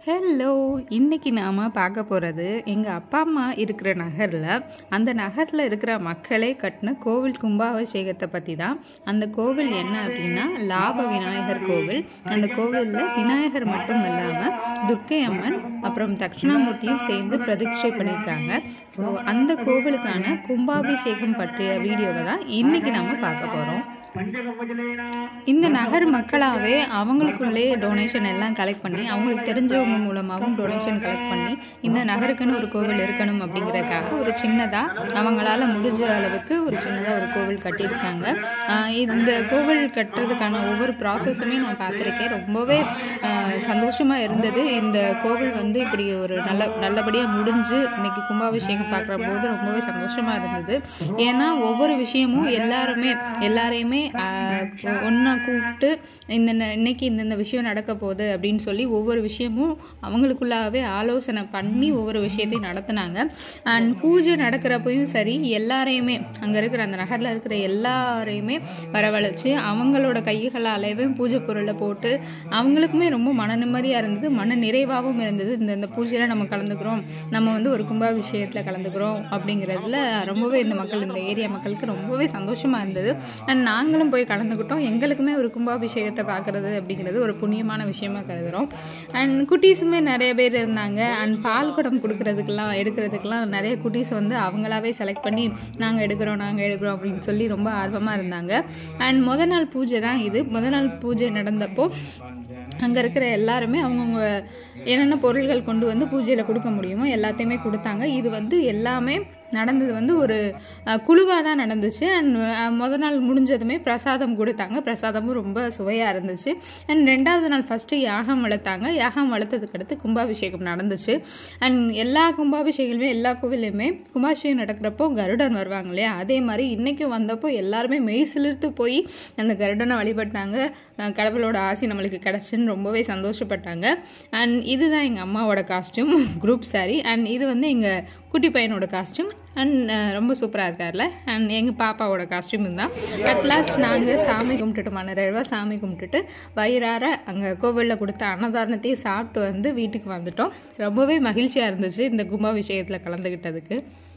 hello இன்னைக்கு நாம் பார்க்க போகிறது எங்கள் அப்பா அம்மா இருக்கிற நகரில் அந்த நகரில் இருக்கிற மக்களே கட்டின கோவில் கும்பாபிஷேகத்தை பற்றி தான் அந்த கோவில் என்ன அப்படின்னா லாப விநாயகர் கோவில் அந்த கோவிலில் விநாயகர் மட்டும் இல்லாமல் துர்க்கை அம்மன் அப்புறம் தட்சிணாமூர்த்தியும் சேர்ந்து பிரதிஷ்டை பண்ணியிருக்காங்க ஸோ அந்த கோவிலுக்கான கும்பாபிஷேகம் பற்றிய வீடியோவை தான் இன்னைக்கு நம்ம பார்க்க போகிறோம் இந்த நகர் மக்களாகவே அவங்களுக்குள்ளே டொனேஷன் எல்லாம் கலெக்ட் பண்ணி அவங்களுக்கு தெரிஞ்சவங்க மூலமாகவும் டொனேஷன் கலெக்ட் பண்ணி இந்த நகருக்குன்னு ஒரு கோவில் இருக்கணும் அப்படிங்கிறதுக்காக ஒரு சின்னதாக அவங்களால முடிஞ்ச அளவுக்கு ஒரு சின்னதாக ஒரு கோவில் கட்டியிருக்காங்க ஆஹ் இந்த கோவில் கட்டுறதுக்கான ஒவ்வொரு ப்ராசஸுமே நான் பார்த்துருக்கேன் ரொம்பவே சந்தோஷமாக இருந்தது இந்த கோவில் வந்து இப்படி ஒரு நல்ல நல்லபடியாக முடிஞ்சு இன்னைக்கு கும்பாபிஷேகம் பார்க்குற போது ரொம்பவே சந்தோஷமாக இருந்தது ஏன்னா ஒவ்வொரு விஷயமும் எல்லாருமே எல்லாரையுமே ஒன்றா கூப்பிட்டு இந்த இன்னைக்கு இந்தந்த விஷயம் நடக்க போகுது அப்படின்னு சொல்லி ஒவ்வொரு விஷயமும் அவங்களுக்குள்ளாகவே ஆலோசனை பண்ணி ஒவ்வொரு விஷயத்தையும் நடத்துனாங்க அண்ட் பூஜை நடக்கிறப்பையும் சரி எல்லாரையுமே அங்கே இருக்கிற அந்த நகரில் இருக்கிற எல்லாரையுமே வரவழைச்சு அவங்களோட கைகளாலேயே பூஜை பொருளை போட்டு அவங்களுக்குமே ரொம்ப மன நிம்மதியாக இருந்தது மன நிறைவாகவும் இருந்தது இந்த இந்த பூஜையில் நம்ம கலந்துக்கிறோம் நம்ம வந்து ஒரு கும்பாபிஷேகத்தில் கலந்துக்கிறோம் அப்படிங்கிறதுல ரொம்பவே இந்த மக்கள் இந்த ஏரியா மக்களுக்கு ரொம்பவே சந்தோஷமாக இருந்தது அண்ட் நாங்களும் போய் கலந்துக்கிட்டோம் எங்களுக்குமே ஒரு கும்பாபிஷேகத்தை பார்க்குறது அப்படிங்கிறது ஒரு புண்ணியமான விஷயமா கருதுகிறோம் அண்ட் குட்டீஸுமே நிறைய பேர் இருந்தாங்க அண்ட் பால் குடம் கொடுக்கறதுக்கெல்லாம் எடுக்கிறதுக்கெல்லாம் நிறைய குட்டீஸ் வந்து அவங்களாவே செலக்ட் பண்ணி நாங்கள் எடுக்கிறோம் நாங்கள் எடுக்கிறோம் அப்படின்னு சொல்லி ரொம்ப ஆர்வமாக இருந்தாங்க அண்ட் முத நாள் பூஜை தான் இது முத நாள் பூஜை நடந்தப்போ அங்கே இருக்கிற எல்லாருமே அவங்கவுங்க என்னென்ன பொருள்கள் கொண்டு வந்து பூஜையில் கொடுக்க முடியுமோ எல்லாத்தையுமே கொடுத்தாங்க இது வந்து எல்லாமே நடந்தது வந்து ஒரு குழுவாக தான் நடந்துச்சு அண்ட் முத நாள் முடிஞ்சதுமே பிரசாதம் கொடுத்தாங்க பிரசாதமும் ரொம்ப சுவையாக இருந்துச்சு அண்ட் ரெண்டாவது நாள் ஃபஸ்ட்டு யாகம் வளர்த்தாங்க யாகம் வளர்த்ததுக்கு அடுத்து கும்பாபிஷேகம் நடந்துச்சு அண்ட் எல்லா கும்பாபிஷேகமே எல்லா கோவிலையுமே கும்பாபிஷேகம் நடக்கிறப்போ கருடன் வருவாங்க இல்லையா அதே மாதிரி இன்றைக்கும் வந்தப்போ எல்லாருமே மெய் சிலிர்த்து போய் அந்த கருடனை வழிபட்டாங்க கடவுளோட ஆசி நம்மளுக்கு கிடச்சுன்னு ரொம்பவே சந்தோஷப்பட்டாங்க அண்ட் இதுதான் எங்கள் அம்மாவோட காஸ்டியூம் குரூப் சாரி அண்ட் இது வந்து எங்கள் குட்டி பையனோட காஸ்டியூம் அண்ட் ரொம்ப சூப்பராக இருக்கார்ல அண்ட் எங்கள் பாப்பாவோட காஸ்டியூம் தான் அட் லாஸ்ட் நாங்கள் சாமி கும்பிட்டுட்டு மன்னரவா சாமி கும்பிட்டுட்டு வயிறார அங்கே கோவிலில் கொடுத்த அன்னதானத்தையும் சாப்பிட்டு வந்து வீட்டுக்கு வந்துட்டோம் ரொம்பவே மகிழ்ச்சியாக இருந்துச்சு இந்த கும்பாபிஷேகத்தில் கலந்துக்கிட்டதுக்கு